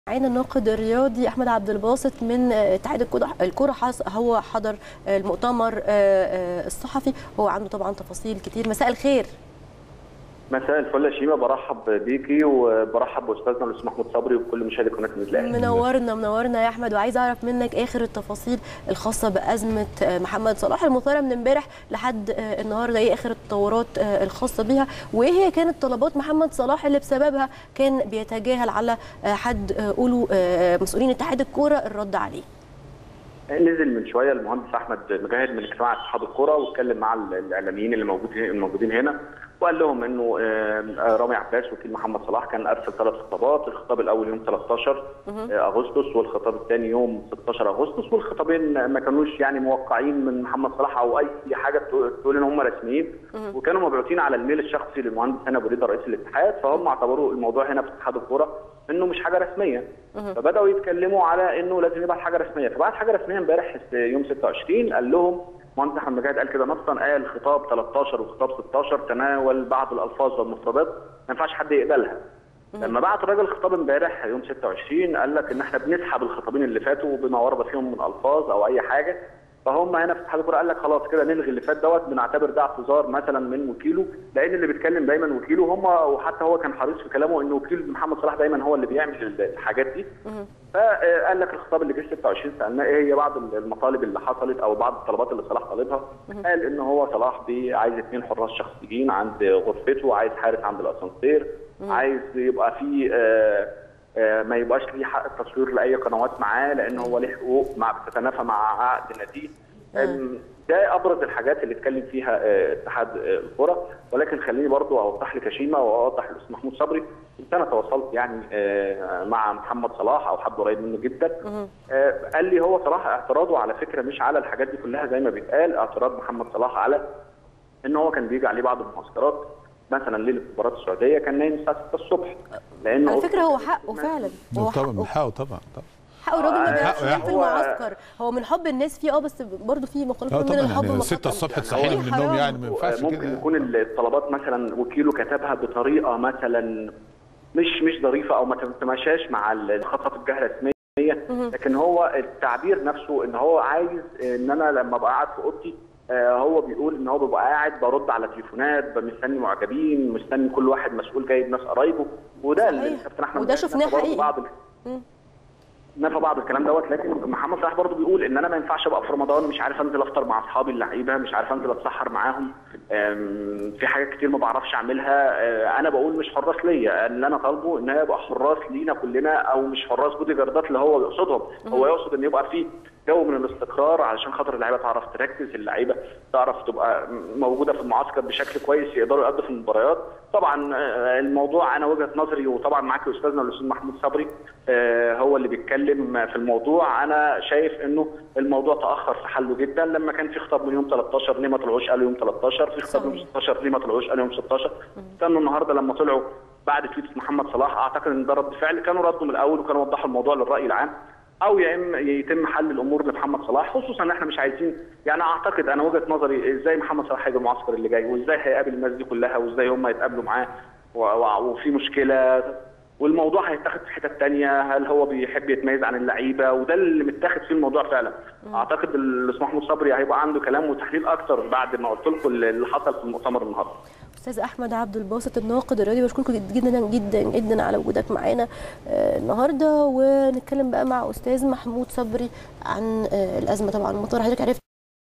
معانا الناقد الرياضي احمد عبد الباسط من اتحاد الكوره الكوره هو حضر المؤتمر الصحفي هو عنده طبعا تفاصيل كتير مساء الخير مساء الفل يا شيماء برحب بيكي وبرحب باستاذنا الاستاذ محمود صبري وكل مشاهدي قناه النادي الاهلي منورنا منورنا يا احمد وعايز اعرف منك اخر التفاصيل الخاصه بازمه محمد صلاح المثاره من امبارح لحد النهارده ايه اخر التطورات الخاصه بيها وايه هي كانت طلبات محمد صلاح اللي بسببها كان بيتجاهل على حد قولوا مسؤولين اتحاد الكوره الرد عليه نزل من شويه المهندس احمد مجاهد من اجتماع اتحاد الكوره واتكلم مع الاعلاميين اللي موجودين الموجودين هنا وقال لهم انه رامي عباس وكيل محمد صلاح كان ارسل ثلاث خطابات، الخطاب الاول يوم 13 اغسطس والخطاب الثاني يوم 16 اغسطس والخطابين ما كانوش يعني موقعين من محمد صلاح او اي حاجه تقول ان هم رسميين وكانوا مبعوثين على الميل الشخصي للمهندس هنا ابو رضا رئيس الاتحاد فهم اعتبروا الموضوع هنا في اتحاد الكوره انه مش حاجه رسميه فبداوا يتكلموا على انه لازم يبقى حاجه رسميه فبعد حاجه رسميه امبارح يوم 26 قال لهم مهندس احمد مجاهد قال كده نصا قال خطاب 13 وخطاب 16 تناول بعض الالفاظ والمفردات ما ينفعش حد يقبلها لما بعت الراجل الخطاب امبارح يوم 26 قال لك ان احنا بنسحب الخطابين اللي فاتوا بما ورد فيهم من الفاظ او اي حاجه فهم هنا في اتحاد الكوره قال لك خلاص كده نلغي اللي فات دوت بنعتبر ده اعتذار مثلا من وكيله لان اللي بيتكلم دايما وكيله هم وحتى هو كان حريص في كلامه ان وكيل محمد صلاح دايما هو اللي بيعمل الحاجات دي فقال لك الخطاب اللي جه 26 سالناه ايه هي بعض المطالب اللي حصلت او بعض الطلبات اللي صلاح طالبها قال ان هو صلاح بي عايز اثنين حراس شخصيين عند غرفته عايز حارس عند الاسانسير عايز يبقى في آه ما يبقاش ليه حق التصوير لاي قنوات معاه لان هو ليه حقوق مع بتتنافى مع عقد ناديه ده ابرز الحاجات اللي اتكلم فيها اتحاد الكره ولكن خليني برضو اوضح لك شيماء واوضح للاستاذ محمود صبري كنت انا تواصلت يعني مع محمد صلاح او حد قريب منه جدا قال لي هو صلاح اعتراضه على فكره مش على الحاجات دي كلها زي ما بيتقال اعتراض محمد صلاح على ان هو كان بيجي عليه بعض المعسكرات مثلا ليله مباراه السعوديه كان نايم الساعه 6 الصبح لانه على فكره هو حقه فعلا هو طبعا من حقه طبعا طبعا حقه الراجل ما بيعرفش ينام في المعسكر هو من حب الناس فيه اه بس برضه في مخالفه من الحب يعني 6 الصبح تصحيني من النوم يعني ما ينفعش كده ممكن يكون الطلبات مثلا وكيله كتبها بطريقه مثلا مش مش ظريفه او ما تتماشاش مع الخطط الجهه الرسميه لكن هو التعبير نفسه ان هو عايز ان انا لما ابقى قاعد في اوضتي آه هو بيقول ان هو بيبقى قاعد برد على تليفونات مستني معجبين مستني كل واحد مسؤول جايب ناس قرايبه وده اللي كابتن احمد وده شفناه حقيقي بعض نفى بعض الكلام دوت لكن محمد صلاح برضه بيقول ان انا ما ينفعش ابقى في رمضان مش عارف انزل افطر مع اصحابي اللعيبه مش عارف انزل اتسحر معاهم في حاجات كتير ما بعرفش اعملها انا بقول مش حراس ليا اللي انا طالبه ان يبقى حراس لينا كلنا او مش حراس بودي جاردات اللي هو يقصدهم هو يقصد ان يبقى في جو من الاستقرار علشان خاطر اللعيبه تعرف تركز اللعيبه تعرف تبقى موجوده في المعسكر بشكل كويس يقدروا يأدوا في المباريات طبعا الموضوع انا وجهه نظري وطبعا معاك استاذنا الاستاذ محمود صبري هو اللي بيتكلم في الموضوع انا شايف انه الموضوع تاخر في حله جدا لما كان في خطاب من يوم 13 ليه ما طلعوش قالوا يوم 13 في خطاب من 16 ليه ما طلعوش قالوا يوم 16 استنوا النهارده لما طلعوا بعد تويت محمد صلاح اعتقد ان ده رد فعل كانوا ردوا من الاول وكانوا وضحوا الموضوع للراي العام او يا اما يتم حل الامور لمحمد صلاح خصوصا ان احنا مش عايزين يعني اعتقد انا وجهه نظري ازاي محمد صلاح هيجي المعسكر اللي جاي وازاي هيقابل الناس دي كلها وازاي هم يتقابلوا معاه وفي مشكله والموضوع هيتاخد في حتت ثانيه هل هو بيحب يتميز عن اللعيبه وده اللي متاخد فيه الموضوع فعلا م. اعتقد الاستاذ محمود صبري هيبقى عنده كلام وتحليل اكتر بعد ما قلت لكم اللي حصل في المؤتمر النهارده استاذ احمد عبد الباسط الناقد الرياضي بشكركم جدا جدا جدا على وجودك معانا النهارده ونتكلم بقى مع استاذ محمود صبري عن الازمه طبعا المطار حضرتك عرفت